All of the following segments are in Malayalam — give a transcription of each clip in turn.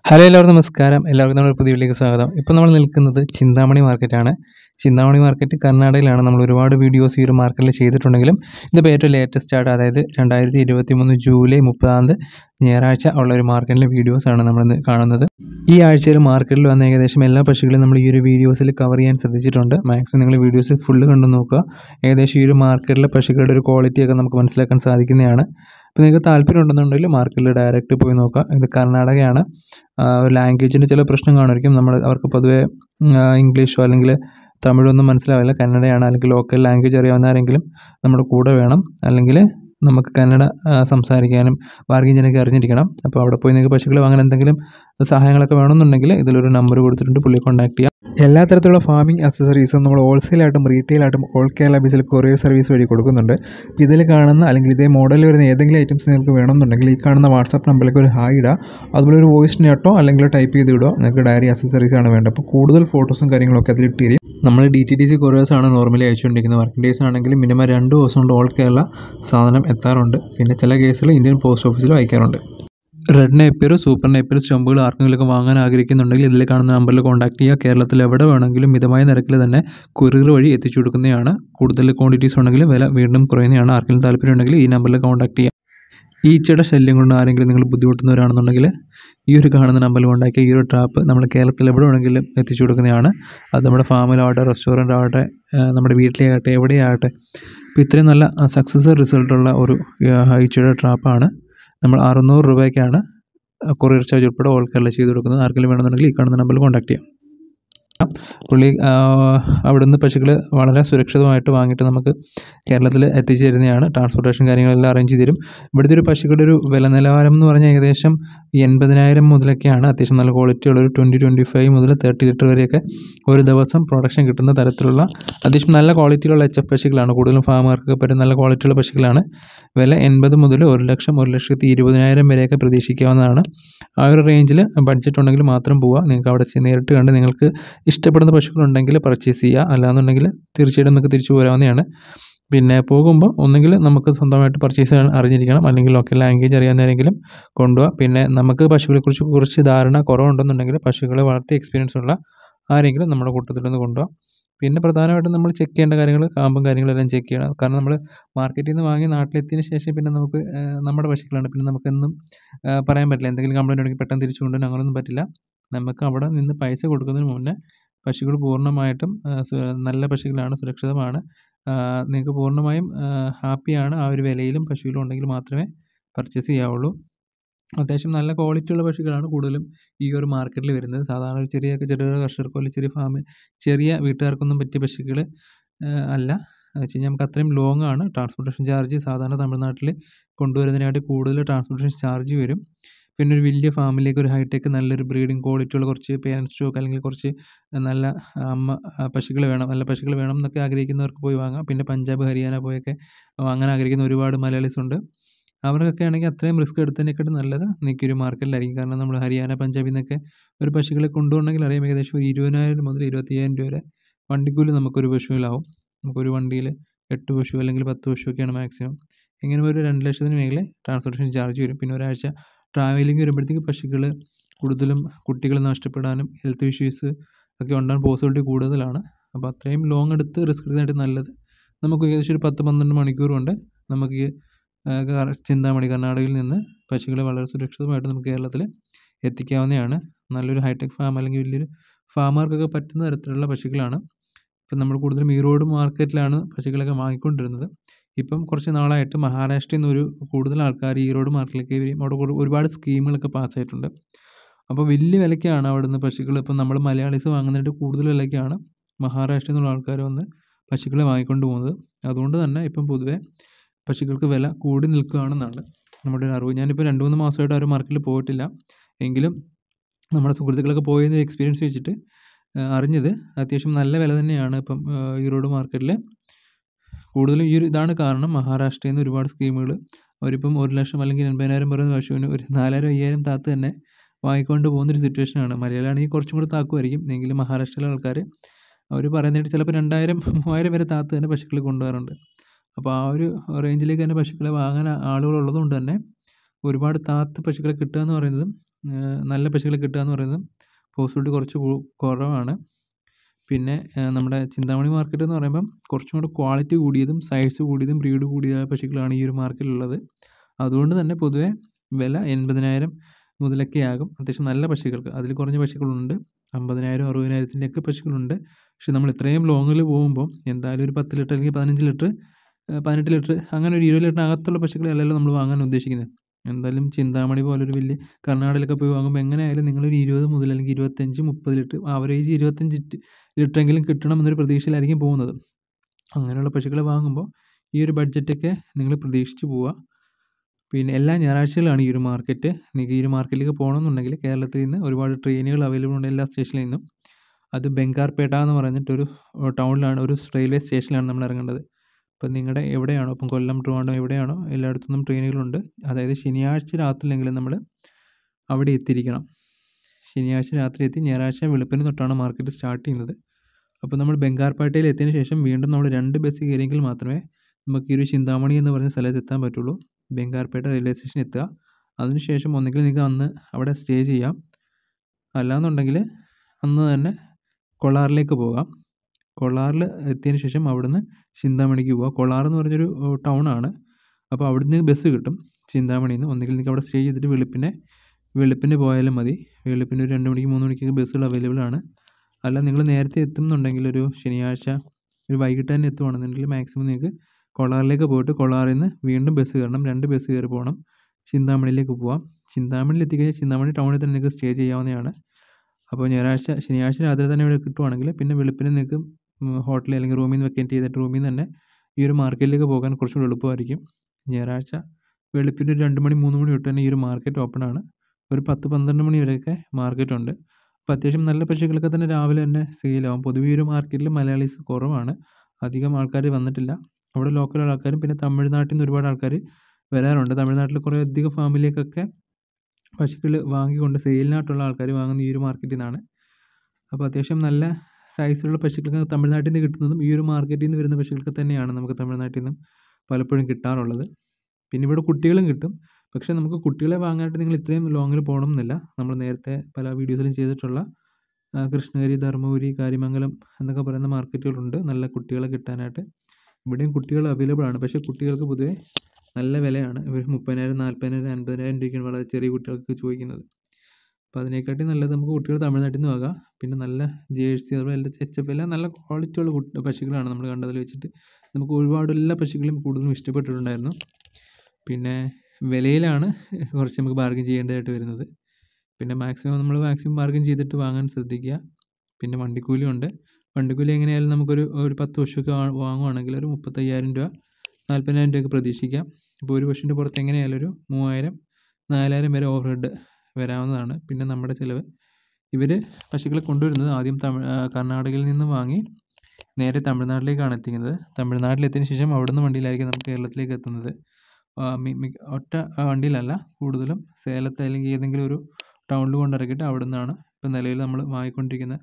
ഹലോ എല്ലാവർക്കും നമസ്കാരം എല്ലാവർക്കും നമ്മുടെ പുതിയ വീട്ടിലേക്ക് സ്വാഗതം ഇപ്പോൾ നമ്മൾ നിൽക്കുന്നത് ചിന്താമണി മാർക്കറ്റാണ് ചിന്താമണി മാർക്കറ്റ് കർണാടകയിലാണ് നമ്മൾ ഒരുപാട് വീഡിയോസ് ഈ ഒരു മാർക്കറ്റിൽ ചെയ്തിട്ടുണ്ടെങ്കിലും ഇതിപ്പോൾ ഏറ്റവും ലേറ്റസ്റ്റ് ആയിട്ട് അതായത് രണ്ടായിരത്തി ഇരുപത്തി മൂന്ന് ജൂലൈ മുപ്പതാം തീയതി ഞായറാഴ്ച ഉള്ള ഒരു മാർക്കറ്റിലെ വീഡിയോസാണ് നമ്മളിന്ന് കാണുന്നത് ഈ ആഴ്ചയിൽ മാർക്കറ്റിൽ വന്ന ഏകദേശം എല്ലാ പക്ഷികളും നമ്മൾ ഈ ഒരു വീഡിയോസിൽ കവർ ചെയ്യാൻ ശ്രദ്ധിച്ചിട്ടുണ്ട് മാക്സിമം നിങ്ങൾ വീഡിയോസ് ഫുള്ള് കണ്ടു നോക്കുക ഏകദേശം ഈ ഒരു മാർക്കറ്റിലെ പക്ഷികളുടെ ഒരു ക്വാളിറ്റിയൊക്കെ നമുക്ക് മനസ്സിലാക്കാൻ സാധിക്കുന്നതാണ് അപ്പോൾ നിങ്ങൾക്ക് താല്പര്യം ഉണ്ടെന്നുണ്ടെങ്കിൽ മാർക്കറ്റിൽ ഡയറക്റ്റ് പോയി നോക്കുക ഇത് കർണാടകയാണ് ലാംഗ്വേജിൻ്റെ ചില പ്രശ്നം കാണുമായിരിക്കും നമ്മൾ അവർക്ക് പൊതുവേ ഇംഗ്ലീഷോ അല്ലെങ്കിൽ തമിഴൊന്നും മനസ്സിലാവില്ല കന്നഡയാണ് അല്ലെങ്കിൽ ലോക്കൽ ലാംഗ്വേജ് അറിയാവുന്ന ആരെങ്കിലും നമ്മുടെ കൂടെ വേണം അല്ലെങ്കിൽ നമുക്ക് കന്നഡ ആ, സംസാരിക്കാനും ബാർഗിൻ ചെയ്യാനൊക്കെ അറിഞ്ഞിരിക്കണം അപ്പോൾ അവിടെ പോയി നിങ്ങൾക്ക് പശുക്കൾ വാങ്ങാൻ എന്തെങ്കിലും സഹായങ്ങളൊക്കെ വേണമെന്നുണ്ടെങ്കിൽ ഇതിലൊരു നമ്പർ കൊടുത്തിട്ടുണ്ട് പുള്ളിയെ കോൺടാക്ട് ചെയ്യാം എല്ലാ തരത്തിലുള്ള ഫാമിംഗ് അക്സസറീസും നമ്മൾ ഹോൾസെയിലായിട്ടും റീറ്റെയിലായിട്ടും ഓൾ കേരള ബേസിൽ കൊറിയർ സർവീസ് വഴി കൊടുക്കുന്നുണ്ട് അപ്പോൾ ഇതിൽ കാണുന്ന അല്ലെങ്കിൽ ഇതേ മോഡലിൽ വരുന്ന ഏതെങ്കിലും ഐറ്റംസ് നിങ്ങൾക്ക് വേണമെന്നുണ്ടെങ്കിൽ ഈ കാണുന്ന വാട്സാപ്പ് നമ്പറിലേക്ക് ഒരു ഹായ് ഇടുക അതുപോലെ ഒരു വോയിസ് നോട്ടോ അല്ലെങ്കിൽ ടൈപ്പ് ചെയ്ത് ഇടുക നിങ്ങൾക്ക് ഡയറി അക്സസറീസ് ആണ് വേണ്ടത് അപ്പോൾ കൂടുതൽ ഫോട്ടോസും കാര്യങ്ങളൊക്കെ അതിൽ ഇട്ട് തരും നമ്മൾ D T D C couriers ആണ് നോർമലി അയച്ചുകൊണ്ടിരിക്കുന്നത് വർക്കിംഗ് ഡേയ്സ് ആണെങ്കിൽ മിനിമം രണ്ട് ദിവസം കൊണ്ട് ഓൾ കേരള സാധനം എത്താറുണ്ട് പിന്നെ ചില കേസുകൾ ഇന്ത്യൻ പോസ്റ്റ് ഓഫീസിലും അയക്കാറുണ്ട് റെഡ് നേപ്പിയർ സൂപ്പർ നേപ്പിയർ സ്റ്റമ്പുകൾ ആർക്കെങ്കിലുമൊക്കെ വാങ്ങാൻ ആഗ്രഹിക്കുന്നുണ്ടെങ്കിൽ ഇതിൽ കാണുന്ന നമ്പറിൽ കോൺടാക്ട് ചെയ്യുക കേരളത്തിൽ എവിടെ വേണമെങ്കിലും മിതമായ നിരക്കിൽ തന്നെ കൊറിയർ വഴി എത്തിച്ചു കൊടുക്കുന്നതാണ് കൂടുതൽ ക്വാണ്ടിറ്റീസ് ഉണ്ടെങ്കിൽ വില വീണ്ടും കുറയുന്നതാണ് ആർക്കെങ്കിലും താല്പര്യം ഉണ്ടെങ്കിൽ ഈ നമ്പറിൽ കോൺടാക്ട് ചെയ്യുക ഈച്ചയുടെ ശല്യം കൊണ്ട് ആരെങ്കിലും നിങ്ങൾ ബുദ്ധിമുട്ടുന്നവരാണെന്നുണ്ടെങ്കിൽ ഈ ഒരു കാണുന്ന നമ്പറിൽ ഉണ്ടാക്കിയ ഈ ഒരു ട്രാപ്പ് നമ്മൾ കേരളത്തിൽ എവിടെ വേണമെങ്കിലും എത്തിച്ചു കൊടുക്കുന്നതാണ് അത് നമ്മുടെ ഫാമിലാവട്ടെ റെസ്റ്റോറൻ്റ് ആവട്ടെ ആ, നമ്മുടെ വീട്ടിലാകട്ടെ എവിടെയാകട്ടെ അപ്പോൾ ഇത്രയും നല്ല സക്സസ് റിസൾട്ടുള്ള ഒരു ആ, ഈച്ചയുടെ ട്രാപ്പാണ് നമ്മൾ അറുന്നൂറ് രൂപയ്ക്കാണ് കൊറിയർ ചാർജ് ഉൾപ്പെടെ ഓൾ കേരള ചെയ്ത് കൊടുക്കുന്നത് ആർക്കെങ്കിലും വേണമെന്നുണ്ടെങ്കിൽ ഈ കാണുന്ന നമ്പറിൽ കോൺടാക്ട് ചെയ്യാം പുള്ളി ആ, അവിടുന്ന് പശുക്കൾ വളരെ സുരക്ഷിതമായിട്ട് വാങ്ങിയിട്ട് നമുക്ക് കേരളത്തിൽ എത്തിച്ചു തരുന്നതാണ് ട്രാൻസ്പോർട്ടേഷൻ കാര്യങ്ങളെല്ലാം അറേഞ്ച് ചെയ്ത് തരും ഇവിടുത്തെ ഒരു പശുക്കളുടെ ഒരു വില നിലവാരം എന്ന് പറഞ്ഞാൽ ഏകദേശം എൺപതിനായിരം മുതലൊക്കെയാണ് അത്യാവശ്യം നല്ല ക്വാളിറ്റി ഉള്ള ഒരു ട്വൻറ്റി ട്വൻറ്റി ഫൈവ് മുതൽ തേർട്ടി ലിറ്റർ വരെയൊക്കെ ഒരു ദിവസം പ്രൊഡക്ഷൻ കിട്ടുന്ന തരത്തിലുള്ള അത്യാവശ്യം നല്ല ക്വാളിറ്റിയിലുള്ള എച്ച് എഫ് പശുക്കളാണ് കൂടുതലും ഫാമുകാർക്കൊക്കെ പറ്റുന്ന നല്ല ക്വാളിറ്റിയുള്ള പശുക്കളാണ് വില എൺപത് മുതൽ ഒരു ലക്ഷം ഒരു ലക്ഷത്തി ഇരുപതിനായിരം വരെയൊക്കെ പ്രതീക്ഷിക്കാവുന്നതാണ് ആ ഒരു റേഞ്ചിൽ ബഡ്ജറ്റ് ഉണ്ടെങ്കിൽ മാത്രം പോവുക നിങ്ങൾക്ക് അവിടെ ചെന്ന് നേരിട്ട് കണ്ട് നിങ്ങൾക്ക് ഇഷ്ടപ്പെടുന്ന പശുക്കളുണ്ടെങ്കിൽ പർച്ചേസ് ചെയ്യുക അല്ലാന്നുണ്ടെങ്കിൽ തീർച്ചയായിട്ടും നമുക്ക് തിരിച്ചു പോരാവുന്നതാണ് പിന്നെ പോകുമ്പോൾ ഒന്നുകിൽ നമുക്ക് സ്വന്തമായിട്ട് പർച്ചേസ് ചെയ്യാൻ അറിഞ്ഞിരിക്കണം അല്ലെങ്കിൽ ലോക്കൽ ലാംഗ്വേജ് അറിയാവുന്നവരെങ്കിലും കൊണ്ടുപോകുക പിന്നെ നമുക്ക് പശുക്കളെക്കുറിച്ച് കുറച്ച് ധാരണ കുറവുണ്ടെന്നുണ്ടെങ്കിൽ പശുക്കളെ വളർത്തി എക്സ്പീരിയൻസ് ഉള്ള ആരെങ്കിലും നമ്മുടെ കൂട്ടത്തിലൊന്ന് കൊണ്ടുപോകാം പിന്നെ പ്രധാനമായിട്ടും നമ്മൾ ചെക്ക് ചെയ്യേണ്ട കാര്യങ്ങൾ കാമ്പും കാര്യങ്ങളെല്ലാം ചെക്ക് ചെയ്യണം കാരണം നമ്മൾ മാർക്കറ്റിൽ നിന്ന് വാങ്ങി നാട്ടിലെത്തിയതിന് ശേഷം പിന്നെ നമുക്ക് ആ, നമ്മുടെ പശുക്കളാണ് പിന്നെ നമുക്കെന്നും ആ, പറയാൻ പറ്റില്ല എന്തെങ്കിലും കംപ്ലൈൻറ്റ് ഉണ്ടെങ്കിൽ പെട്ടെന്ന് തിരിച്ചു കൊണ്ടുവരാൻ അങ്ങനെയൊന്നും പറ്റില്ല നമുക്ക് അവിടെ നിന്ന് പൈസ കൊടുക്കുന്നതിന് മുന്നേ പശുക്കൾ പൂർണ്ണമായിട്ടും ആ, സു- നല്ല പശുക്കളാണ് സുരക്ഷിതമാണ് ആ, നിങ്ങൾക്ക് പൂർണ്ണമായും ഹാപ്പിയാണ് ആ ഒരു വിലയിലും പശുവിലും ഉണ്ടെങ്കിൽ മാത്രമേ പർച്ചേസ് ചെയ്യാവുള്ളൂ അത്യാവശ്യം നല്ല ക്വാളിറ്റി ഉള്ള പശുക്കളാണ് കൂടുതലും ഈ ഒരു മാർക്കറ്റിൽ വരുന്നത് സാധാരണ ഒരു ചെറിയ ചെറിയ കർഷകർക്കോ അല്ലെങ്കിൽ ചെറിയ ഫാം ചെറിയ വീട്ടുകാർക്കൊന്നും പറ്റിയ പശുക്കൾ അല്ല എന്ന് വെച്ച് കഴിഞ്ഞാൽ നമുക്ക് അത്രയും ലോങ് ആണ് ട്രാൻസ്പോർട്ടേഷൻ ചാർജ് സാധാരണ തമിഴ്നാട്ടിൽ കൊണ്ടുവരുന്നതിനായിട്ട് കൂടുതൽ ട്രാൻസ്പോർട്ടേഷൻ ചാർജ് വരും പിന്നെ ഒരു വലിയ ഫാമിലേക്ക് ഒരു ഹൈടെക് നല്ലൊരു ബ്രീഡിംഗ് ക്വാളിറ്റി ഉള്ള കുറച്ച് പേരൻസ് സ്റ്റോക്ക് അല്ലെങ്കിൽ കുറച്ച് നല്ല അമ്മ പശുക്കൾ വേണം നല്ല പശുക്കൾ വേണം എന്നൊക്കെ ആഗ്രഹിക്കുന്നവർക്ക് പോയി വാങ്ങാം പിന്നെ പഞ്ചാബ് ഹരിയാന പോയൊക്കെ വാങ്ങാൻ ആഗ്രഹിക്കുന്ന ഒരുപാട് മലയാളീസ് ഉണ്ട് അവർക്കൊക്കെ ആണെങ്കിൽ അത്രയും റിസ്ക് എടുത്തതിനെക്കാട്ടും നല്ലത് നിങ്ങൾക്ക് ഒരു മാർക്കറ്റിലായിരിക്കും കാരണം നമ്മൾ ഹരിയാന പഞ്ചാബിൽ നിന്നൊക്കെ ഒരു പശുക്കളെ കൊണ്ടുപോകണമെങ്കിൽ അറിയാം ഏകദേശം ഒരു ഇരുപതിനായിരം മുതൽ ഇരുപത്തയ്യായിരം രൂപ വരെ വണ്ടിക്കൂലി നമുക്കൊരു പശുവിലാവും നമുക്കൊരു വണ്ടിയിൽ എട്ട് പശു അല്ലെങ്കിൽ പത്ത് പശു ഒക്കെയാണ് മാക്സിമം ഇങ്ങനെ ഒരു രണ്ട് ലക്ഷത്തിന് മേലെ ട്രാൻസ്പോർട്ടേഷൻ ചാർജ് വരും പിന്നെ ഒരാഴ്ച ട്രാവലിംഗ് വരുമ്പോഴത്തേക്ക് പശുക്കൾ കൂടുതലും കുട്ടികൾ നഷ്ടപ്പെടാനും ഹെൽത്ത് ഇഷ്യൂസ് ഒക്കെ ഉണ്ടാകാൻ പോസിബിലിറ്റി കൂടുതലാണ് അപ്പോൾ അത്രയും ലോങ് എടുത്ത് റിസ്ക് എടുക്കാനായിട്ട് നല്ലത് നമുക്ക് ഏകദേശം ഒരു പത്ത് പന്ത്രണ്ട് മണിക്കൂർ കൊണ്ട് നമുക്ക് ഈ ആ, കർ- ചിന്താമണി കർണാടകയിൽ നിന്ന് പശുക്കളെ വളരെ സുരക്ഷിതമായിട്ട് നമുക്ക് കേരളത്തിൽ എത്തിക്കാവുന്നതാണ് നല്ലൊരു ഹൈടെക് ഫാം അല്ലെങ്കിൽ വലിയൊരു ഫാമുകാർക്കൊക്കെ പറ്റുന്ന തരത്തിലുള്ള പശുക്കളാണ് ഇപ്പം നമ്മൾ കൂടുതലും ഈറോഡ് മാർക്കറ്റിലാണ് പശുക്കളൊക്കെ വാങ്ങിക്കൊണ്ടിരുന്നത് ഇപ്പം കുറച്ച് നാളായിട്ട് മഹാരാഷ്ട്രയിൽ നിന്ന് ഒരു കൂടുതൽ ആൾക്കാർ ഈറോഡ് മാർക്കറ്റിലേക്ക് വരും അവിടെ ഒരു- ഒരുപാട് സ്കീമുകളൊക്കെ പാസ്സായിട്ടുണ്ട് അപ്പോൾ വലിയ വിലയ്ക്കാണ് അവിടെ നിന്ന് പശുക്കൾ ഇപ്പം നമ്മൾ മലയാളീസ് വാങ്ങുന്നതിൻ്റെ കൂടുതൽ വിലയ്ക്കാണ് മഹാരാഷ്ട്രയിൽ നിന്നുള്ള ആൾക്കാർ വന്ന് പശുക്കളെ വാങ്ങിക്കൊണ്ട് പോകുന്നത് അതുകൊണ്ട് തന്നെ ഇപ്പം പൊതുവേ പശുക്കൾക്ക് വില കൂടി നിൽക്കുകയാണെന്നാണ് നമ്മുടെ ഒരു അറിവ് ഞാനിപ്പോൾ രണ്ട് മൂന്ന് മാസമായിട്ട് ആ ഒരു മാർക്കറ്റിൽ പോയിട്ടില്ല എങ്കിലും നമ്മുടെ സുഹൃത്തുക്കളൊക്കെ പോയതിൻ്റെ എക്സ്പീരിയൻസ് വെച്ചിട്ട് ആ, അറിഞ്ഞത് അത്യാവശ്യം നല്ല വില തന്നെയാണ് ഇപ്പം ആ, ഈറോഡ് മാർക്കറ്റിൽ കൂടുതലും ഈ ഒരു ഇതാണ് കാരണം മഹാരാഷ്ട്രയിൽ നിന്ന് ഒരുപാട് സ്കീമുകൾ അവരിപ്പം ഒരു ലക്ഷം അല്ലെങ്കിൽ എൺപതിനായിരം പറയുന്ന പശുവിന് ഒരു നാലായിരം അയ്യായിരം താത്ത് തന്നെ വാങ്ങിക്കൊണ്ട് പോകുന്നൊരു സിറ്റുവേഷനാണ് മലയാളമാണെങ്കിൽ കുറച്ചും കൂടി താക്കുമായിരിക്കും എങ്കിലും മഹാരാഷ്ട്രയിലെ ആൾക്കാർ അവർ പറയുന്നതായിട്ട് ചിലപ്പോൾ രണ്ടായിരം മൂവായിരം വരെ താത്ത് തന്നെ പശുക്കളെ കൊണ്ടുവരാറുണ്ട് അപ്പോൾ ആ ഒരു റേഞ്ചിലേക്ക് തന്നെ പശുക്കളെ വാങ്ങാൻ ആളുകൾ ഉള്ളതുകൊണ്ട് തന്നെ ഒരുപാട് താത്ത് പശുക്കളെ കിട്ടുക എന്ന് പറയുന്നത് ഏഹ് നല്ല പശുക്കളെ കിട്ടുക എന്ന് പറയുന്നത് പോസിബിലിറ്റി കുറച്ച് കു- കുറവാണ് പിന്നെ ഏഹ് നമ്മുടെ ചിന്താമണി മാർക്കറ്റ് എന്ന് പറയുമ്പം കുറച്ചും കൂടെ ക്വാളിറ്റി കൂടിയതും സൈസ് കൂടിയതും ബ്രീഡ് കൂടിയ പശുക്കളാണ് ഈ ഒരു മാർക്കറ്റിലുള്ളത് അതുകൊണ്ട് തന്നെ പൊതുവേ വില എൺപതിനായിരം മുതലൊക്കെ ആകും അത്യാവശ്യം നല്ല പശുക്കൾക്ക് അതിൽ കുറഞ്ഞ പശുക്കളുണ്ട് അമ്പതിനായിരം അറുപതിനായിരത്തിൻ്റെ ഒക്കെ പശുക്കളുണ്ട് പക്ഷെ നമ്മൾ ഇത്രയും ലോങ്ങിൽ പോകുമ്പോൾ എന്തായാലും ഒരു പത്ത് ലിറ്റർ അല്ലെങ്കിൽ പതിനഞ്ച് ലിറ്റർ ഏഹ് പതിനെട്ട് ലിറ്റർ അങ്ങനെ ഒരു ഇരുപത് ലിറ്ററിനകത്തുള്ള പശുക്കളെ അല്ലല്ലോ നമ്മൾ വാങ്ങാൻ ഉദ്ദേശിക്കുന്നത് എന്തായാലും ചിന്താമണി പോലൊരു വലിയ കർണാടകയിലൊക്കെ പോയി വാങ്ങുമ്പോൾ എങ്ങനെയായാലും നിങ്ങളൊരു ഇരുപത് മുതൽ അല്ലെങ്കിൽ ഇരുപത്തഞ്ച് മുപ്പത് ലിറ്റർ ആവറേജ് ഇരുപത്തഞ്ച് ലിറ്ററെങ്കിലും കിട്ടണം എന്നൊരു പ്രതീക്ഷയിലായിരിക്കും പോകുന്നത് അങ്ങനെയുള്ള പശുക്കളെ വാങ്ങുമ്പോൾ ഈ ഒരു ബഡ്ജറ്റൊക്കെ നിങ്ങൾ പ്രതീക്ഷിച്ച് പോവുക പിന്നെ എല്ലാ ഞായറാഴ്ചകളിലാണ് ഈ ഒരു മാർക്കറ്റ് നിങ്ങൾക്ക് ഈ ഒരു മാർക്കറ്റിലേക്ക് പോകണമെന്നുണ്ടെങ്കിൽ കേരളത്തിൽ നിന്ന് ഒരുപാട് ട്രെയിനുകൾ അവൈലബിൾ ഉണ്ട് എല്ലാ സ്റ്റേഷനിൽ നിന്നും അത് ബംഗാർപേട്ട എന്ന് പറഞ്ഞിട്ടൊരു ടൗണിലാണ് ഒരു റെയിൽവേ സ്റ്റേഷനിലാണ് നമ്മൾ ഇറങ്ങേണ്ടത് അപ്പം നിങ്ങളുടെ എവിടെയാണോ ഇപ്പം കൊല്ലം ട്രിവാൻഡ്രം എവിടെയാണോ എല്ലായിടത്തു നിന്നും ട്രെയിനുകളുണ്ട് അതായത് ശനിയാഴ്ച രാത്രിയിലെങ്കിലും നമ്മൾ അവിടെ എത്തിയിരിക്കണം ശനിയാഴ്ച രാത്രി എത്തി ഞായറാഴ്ച വെളുപ്പിന് തൊട്ടാണ് മാർക്കറ്റ് സ്റ്റാർട്ട് ചെയ്യുന്നത് അപ്പോൾ നമ്മൾ ബംഗാർപേട്ടയിൽ എത്തിയതിന് ശേഷം വീണ്ടും നമ്മൾ രണ്ട് ബസ് കയറിയെങ്കിൽ മാത്രമേ നമുക്ക് ഈ ഒരു ചിന്താമണി എന്ന് പറഞ്ഞ സ്ഥലത്ത് എത്താൻ പറ്റുള്ളൂ ബംഗാർപേട്ട റെയിൽവേ സ്റ്റേഷനിൽ എത്തുക അതിനുശേഷം ഒന്നുകിൽ നിങ്ങൾക്ക് അന്ന് അവിടെ സ്റ്റേ ചെയ്യാം അല്ലാന്നുണ്ടെങ്കിൽ അന്ന് തന്നെ കൊള്ളാറിലേക്ക് പോകാം കൊള്ളാറിൽ എത്തിയതിന് ശേഷം അവിടുന്ന് ചിന്താമണിക്ക് പോവുക കൊള്ളാർ എന്ന് പറഞ്ഞൊരു ടൗൺ ആണ് അപ്പോൾ അവിടുന്ന് ബസ് കിട്ടും ചിന്താമണിയിൽ നിന്ന് ഒന്നുകിൽ നിങ്ങൾക്ക് അവിടെ സ്റ്റേ ചെയ്തിട്ട് വെളുപ്പിനെ വെളുപ്പിന് പോയാലും മതി വെളുപ്പിന് ഒരു രണ്ട് മണിക്ക് മൂന്ന് മണിക്കൊക്കെ ബസ്സുകൾ അവൈലബിൾ ആണ് അല്ല നിങ്ങൾ നേരത്തെ എത്തുന്നുണ്ടെങ്കിൽ ഒരു ശനിയാഴ്ച ഒരു വൈകിട്ട് തന്നെ എത്തുവാണെന്നുണ്ടെങ്കിൽ മാക്സിമം നിങ്ങൾക്ക് കൊള്ളാറിലേക്ക് പോയിട്ട് കൊള്ളാറിൽ നിന്ന് വീണ്ടും ബസ് കയറണം രണ്ട് ബസ് കയറി പോകണം ചിന്താമണിയിലേക്ക് പോവാം ചിന്താമണിയിൽ എത്തിക്കഴിഞ്ഞാൽ ചിന്താമണി ടൗണിൽ തന്നെ നിങ്ങൾക്ക് സ്റ്റേ ചെയ്യാവുന്നതാണ് അപ്പോൾ ഞായറാഴ്ച ശനിയാഴ്ച രാത്രി തന്നെ ഇവിടെ കിട്ടുവാണെങ്കിൽ പിന്നെ വെളുപ്പിന് നിങ്ങൾക്ക് ഹോട്ടലിൽ അല്ലെങ്കിൽ റൂമിൽ നിന്ന് വെക്കേറ്റ് ചെയ്തിട്ട് റൂമിൽ നിന്ന് തന്നെ ഈ ഒരു മാർക്കറ്റിലേക്ക് പോകാൻ കുറച്ചുകൂടി എളുപ്പമായിരിക്കും ഞായറാഴ്ച വെളുപ്പിന് ഒരു രണ്ട് മണി മൂന്ന് മണി തൊട്ട് തന്നെ ഈ ഒരു മാർക്കറ്റ് ഓപ്പൺ ആണ് ഒരു പത്ത് പന്ത്രണ്ട് മണി വരെയൊക്കെ മാർക്കറ്റ് ഉണ്ട് അപ്പോൾ അത്യാവശ്യം നല്ല പശുക്കളൊക്കെ തന്നെ രാവിലെ തന്നെ സെയിലാവും പൊതുവെ ഈ ഒരു മാർക്കറ്റിൽ മലയാളീസ് കുറവാണ് അധികം ആൾക്കാർ വന്നിട്ടില്ല അവിടെ ലോക്കൽ ആൾക്കാരും പിന്നെ തമിഴ്നാട്ടിൽ നിന്ന് ഒരുപാട് ആൾക്കാർ വരാറുണ്ട് തമിഴ്നാട്ടിൽ കുറേ അധികം ഫാമിലിയൊക്കെ പശുക്കൾ വാങ്ങിക്കൊണ്ട് സെയിലിനായിട്ടുള്ള ആൾക്കാർ വാങ്ങുന്ന ഈ ഒരു മാർക്കറ്റിൽ നിന്നാണ് അപ്പോൾ അത്യാവശ്യം നല്ല സൈസിലുള്ള പശുക്കളൊക്കെ തമിഴ്നാട്ടിൽ നിന്ന് കിട്ടുന്നതും ഈ ഒരു മാർക്കറ്റിൽ നിന്ന് വരുന്ന പശുക്കളൊക്കെ തന്നെയാണ് നമുക്ക് തമിഴ്നാട്ടിൽ നിന്നും പലപ്പോഴും കിട്ടാറുള്ളത് പിന്നെ ഇവിടെ കുട്ടികളും കിട്ടും പക്ഷേ നമുക്ക് കുട്ടികളെ വാങ്ങാനായിട്ട് നിങ്ങൾ ഇത്രയും ലോങ്ങിൽ പോകണം എന്നില്ല നമ്മൾ നേരത്തെ പല വീഡിയോസിലും ചെയ്തിട്ടുള്ള ആ, കൃഷ്ണഗിരി ധർമ്മപുരി കാര്യമംഗലം എന്നൊക്കെ പറയുന്ന മാർക്കറ്റുകളുണ്ട് നല്ല കുട്ടികളെ കിട്ടാനായിട്ട് ഇവിടെയും കുട്ടികൾ അവൈലബിൾ ആണ് പക്ഷേ കുട്ടികൾക്ക് പൊതുവേ നല്ല വിലയാണ് ഇവർ മുപ്പതിനായിരം നാൽപ്പതിനായിരം അൻപതിനായിരം രൂപയ്ക്കാണ് വളരെ ചെറിയ കുട്ടികൾക്ക് ചോദിക്കുന്നത് അപ്പോൾ അതിനെക്കാട്ടി നല്ലത് നമുക്ക് കുട്ടികൾ തമിഴ്നാട്ടിൽ നിന്ന് വാങ്ങാം പിന്നെ നല്ല ജേഴ്സി അതുപോലെ എല്ലാ എച്ച് എഫ് എല്ലാം നല്ല ക്വാളിറ്റിയുള്ള കുട്ടി പശുക്കളാണ് നമ്മൾ കണ്ടതിൽ വെച്ചിട്ട് നമുക്ക് ഒരുപാട് എല്ലാ പശുക്കളും കൂടുതലും ഇഷ്ടപ്പെട്ടിട്ടുണ്ടായിരുന്നു പിന്നെ വിലയിലാണ് കുറച്ച് നമുക്ക് ബാർഗിൻ ചെയ്യേണ്ടതായിട്ട് വരുന്നത് പിന്നെ മാക്സിമം നമ്മൾ മാക്സിമം ബാർഗിൻ ചെയ്തിട്ട് വാങ്ങാൻ ശ്രദ്ധിക്കുക പിന്നെ വണ്ടിക്കൂലി ഉണ്ട് വണ്ടിക്കൂലി എങ്ങനെയായാലും നമുക്കൊരു ഒരു പത്ത് പശുവൊക്കെ വാ- വാങ്ങുവാണെങ്കിൽ ഒരു മുപ്പത്തയ്യായിരം രൂപ നാൽപ്പതിനായിരം രൂപയൊക്കെ പ്രതീക്ഷിക്കാം ഇപ്പോൾ ഒരു പശുവിൻ്റെ പുറത്ത് എങ്ങനെയായാലും ഒരു മൂവായിരം നാലായിരം വരെ ഓവർ ഹെഡ് വരാവുന്നതാണ് പിന്നെ നമ്മുടെ ചിലവ് ഇവർ പശുക്കളെ കൊണ്ടുവരുന്നത് ആദ്യം തമിഴ് ആ, കർണാടകയിൽ നിന്ന് വാങ്ങി നേരെ തമിഴ്നാട്ടിലേക്കാണ് എത്തിക്കുന്നത് തമിഴ്നാട്ടിലെത്തിയതിന് ശേഷം അവിടുന്ന് വണ്ടിയിലായിരിക്കും നമുക്ക് കേരളത്തിലേക്ക് എത്തുന്നത് ആ, മി- മി- ഒറ്റ ആ, വണ്ടിയിലല്ല കൂടുതലും സേലത്ത് അല്ലെങ്കിൽ ഏതെങ്കിലും ഒരു ടൗണിൽ കൊണ്ടിറക്കിയിട്ട് അവിടെ നിന്നാണ് ഇപ്പം നിലവിൽ നമ്മൾ വാങ്ങിക്കൊണ്ടിരിക്കുന്ന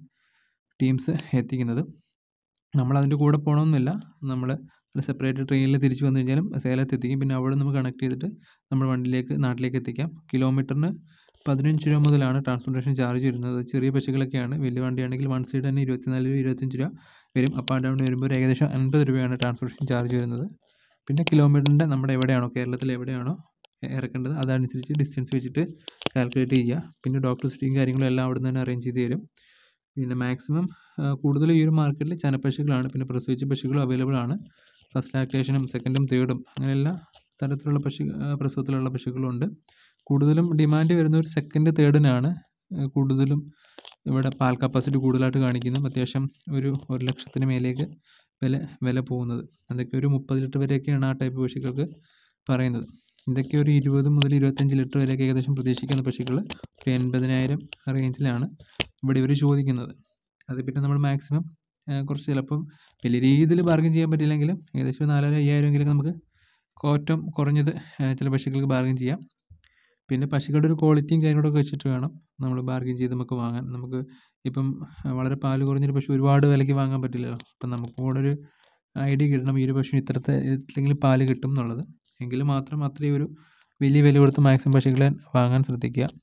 ടീംസ് എത്തിക്കുന്നത് നമ്മൾ അതിൻ്റെ കൂടെ പോകണമെന്നില്ല നമ്മൾ സെപ്പറേറ്റ് ട്രെയിനിൽ തിരിച്ച് വന്നു കഴിഞ്ഞാലും സേലത്ത് എത്തിക്കും പിന്നെ അവിടെ നമുക്ക് കണക്ട് ചെയ്തിട്ട് നമ്മൾ വണ്ടിയിലേക്ക് നാട്ടിലേക്ക് എത്തിക്കാം കിലോമീറ്ററിന് പതിനഞ്ച് രൂപ മുതലാണ് ട്രാൻസ്പോർട്ടേഷൻ ചാർജ് വരുന്നത് ചെറിയ പശുക്കളൊക്കെയാണ് വലിയ വണ്ടിയാണെങ്കിൽ വൺ സൈഡ് തന്നെ ഇരുപത്തിനാല് രൂപ ഇരുപത്തഞ്ച് രൂപ വരും അപ്പോൾ ഡൗൺ വരുമ്പോൾ ഒരു ഏകദേശം അൻപത് രൂപയാണ് ട്രാൻസ്പോർട്ടേഷൻ ചാർജ് വരുന്നത് പിന്നെ കിലോമീറ്ററിൻ്റെ നമ്മുടെ എവിടെയാണോ കേരളത്തിൽ എവിടെയാണോ ഇറക്കേണ്ടത് അതനുസരിച്ച് ഡിസ്റ്റൻസ് വെച്ചിട്ട് കാൽക്കുലേറ്റ് ചെയ്യുക പിന്നെ ഡോക്ടർ സ്റ്റേയും കാര്യങ്ങളും എല്ലാം അവിടെ നിന്ന് തന്നെ അറേഞ്ച് ചെയ്ത് തരും പിന്നെ മാക്സിമം കൂടുതലും ഈ ഒരു മാർക്കറ്റിൽ ചനപ്പശുക്കളാണ് പിന്നെ പ്രസവിച്ച പശുക്കളും അവൈലബിൾ ആണ് ഫസ്റ്റ് ലാക്ടേഷനും സെക്കൻഡും തേർഡും അങ്ങനെ എല്ലാ തരത്തിലുള്ള പശു ആ, പ്രസവത്തിലുള്ള പശുക്കളുണ്ട് കൂടുതലും ഡിമാൻഡ് വരുന്ന ഒരു സെക്കൻഡ് തേർഡിനാണ് കൂടുതലും ഇവിടെ പാൽ കപ്പാസിറ്റി കൂടുതലായിട്ട് കാണിക്കുന്നത് അത്യാവശ്യം ഒരു ഒരു ലക്ഷത്തിന് മേലേക്ക് വില വില പോകുന്നത് അതൊക്കെ ഒരു മുപ്പത് ലിറ്റർ വരെയൊക്കെയാണ് ആ ടൈപ്പ് പശുക്കൾക്ക് പറയുന്നത് ഇതൊക്കെ ഒരു ഇരുപത് മുതൽ ഇരുപത്തഞ്ച് ലിറ്റർ വരെയൊക്കെ ഏകദേശം പ്രതീക്ഷിക്കുന്ന പശുക്കൾ ഒരു എൺപതിനായിരം റേഞ്ചിലാണ് ഇവിടെ ഇവർ ചോദിക്കുന്നത് അത് പിന്നെ നമ്മൾ മാക്സിമം കുറച്ച് ചിലപ്പം വലിയ രീതിയിൽ ബാർഗിൻ ചെയ്യാൻ പറ്റില്ലെങ്കിലും ഏകദേശം ഒരു നാലായിരം അയ്യായിരം എങ്കിലും നമുക്ക് കോറ്റം കുറഞ്ഞത് ആ, ചില പശുക്കൾക്ക് ബാർഗിൻ ചെയ്യാം പിന്നെ പശുക്കളുടെ ഒരു ക്വാളിറ്റിയും കാര്യങ്ങളൊക്കെ വെച്ചിട്ട് വേണം നമ്മൾ ബാർഗിൻ ചെയ്ത് നമുക്ക് വാങ്ങാൻ നമുക്ക് ഇപ്പം ആ, വളരെ പാല് കുറഞ്ഞൊരു പശു ഒരുപാട് വിലയ്ക്ക് വാങ്ങാൻ പറ്റില്ലല്ലോ അപ്പം നമുക്ക് കൂടെ ഒരു ഐഡിയ കിട്ടണം ഈ ഒരു പശുവിന് ഇത്രത്തെ ഇല്ലെങ്കിൽ പാല് കിട്ടും എന്നുള്ളത് എങ്കിൽ മാത്രം അത്രയും ഒരു വലിയ വില കൊടുത്ത് മാക്സിമം പശുക്കളെ വാങ്ങാൻ ശ്രദ്ധിക്കുക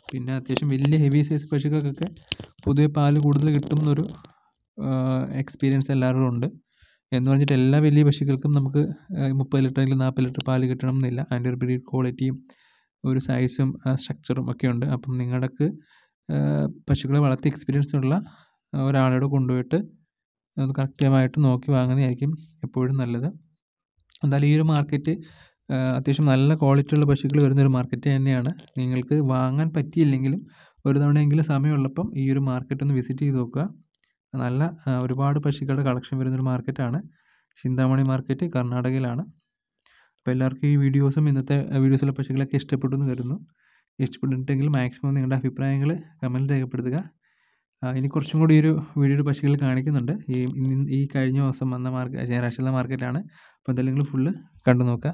പിന്നെ അത്യാവശ്യം വലിയ ഹെവി സൈസ് പശുക്കൾക്കൊക്കെ പൊതുവെ പാല് കൂടുതൽ കിട്ടും എന്നൊരു എക്സ്പീരിയൻസ് എല്ലാവരും ഉണ്ട് എന്ന് പറഞ്ഞിട്ട് എല്ലാ വലിയ പശുക്കൾക്കും നമുക്ക് മുപ്പത് ലിറ്ററെങ്കിലും നാൽപ്പത് ലിറ്റർ പാല് കിട്ടണം എന്നില്ല അതിൻ്റെ ഒരു ബ്രീഡ് ക്വാളിറ്റിയും ഒരു സൈസും സ്ട്രക്ചറും ഒക്കെ ഉണ്ട് അപ്പം നിങ്ങൾക്ക് പശുക്കളെ വളർത്തി എക്സ്പീരിയൻസ് ഉള്ള ഒരാളോട് കൊണ്ടുപോയിട്ട് അത് കൃത്യമായിട്ട് നോക്കി വാങ്ങുന്നതായിരിക്കും എപ്പോഴും നല്ലത് എന്തായാലും ഈ ഒരു മാർക്കറ്റ് അത്യാവശ്യം നല്ല ക്വാളിറ്റി ഉള്ള പശുക്കൾ വരുന്നൊരു മാർക്കറ്റ് തന്നെയാണ് നിങ്ങൾക്ക് വാങ്ങാൻ പറ്റിയില്ലെങ്കിലും ഒരു തവണയെങ്കിലും സമയമുള്ളപ്പം ഈ ഒരു മാർക്കറ്റ് ഒന്ന് വിസിറ്റ് ചെയ്ത് നോക്കുക നല്ല ഒരുപാട് പശുക്കളുടെ കളക്ഷൻ വരുന്നൊരു മാർക്കറ്റാണ് ചിന്താമണി മാർക്കറ്റ് കർണാടകയിലാണ് അപ്പോൾ എല്ലാവർക്കും ഈ വീഡിയോസും ഇന്നത്തെ വീഡിയോസിലെ പശുക്കളൊക്കെ ഇഷ്ടപ്പെട്ടു എന്ന് കരുതുന്നു ഇഷ്ടപ്പെട്ടിട്ടുണ്ടെങ്കിൽ മാക്സിമം നിങ്ങളുടെ അഭിപ്രായങ്ങൾ കമൻറ്റ് രേഖപ്പെടുത്തുക ഇനി കുറച്ചും കൂടി ഒരു വീഡിയോയുടെ പശുക്കൾ കാണിക്കുന്നുണ്ട് ഈ ഈ കഴിഞ്ഞ ദിവസം വന്ന മാർക്കറ്റ് ഞായറാഴ്ചയിലെ മാർക്കറ്റാണ് അപ്പോൾ എന്തായാലും നിങ്ങൾ ഫുള്ള് കണ്ടു നോക്കുക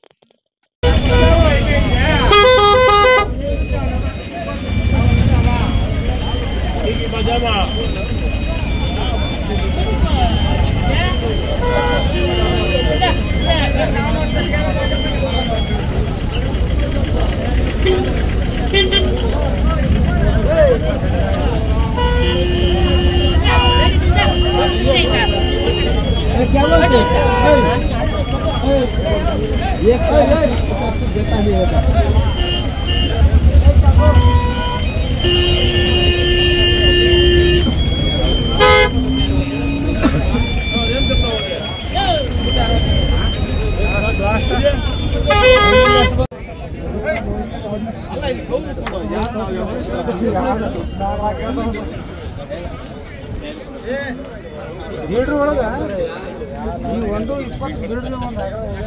क्या बोलते ये देता नहीं होता ಲೀಡ್ರ್ ಒಳಗ ಈ ಒಂದು ಇಪ್ಪತ್ತು ಲೀಡ್ರ್ ಒಂದು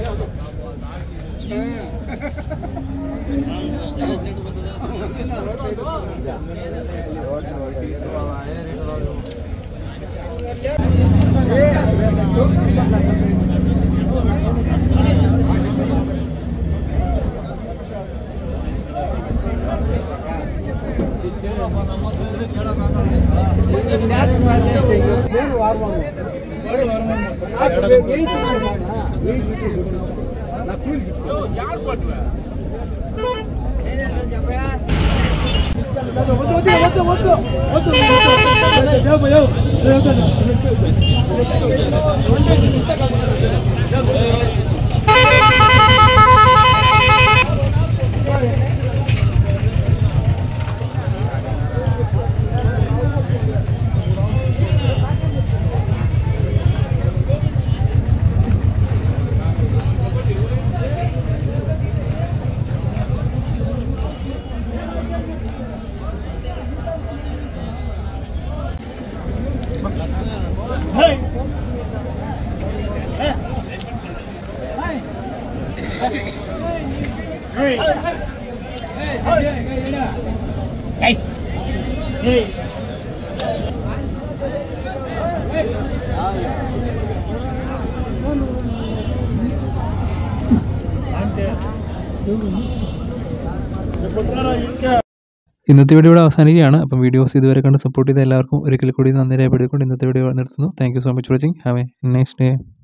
ഇന്നത്തെ വീഡിയോ ഇവിടെ അവസാനിക്കുകയാണ് അപ്പം വീഡിയോസ് ഇതുവരെ കണ്ട് സപ്പോർട്ട് ചെയ്ത എല്ലാവർക്കും ഒരിക്കൽ കൂടി നന്ദി രേഖപ്പെടുത്തിക്കൊണ്ട് ഇന്നത്തെ വീഡിയോ നിർത്തുന്നു thank you so much watching have a nice day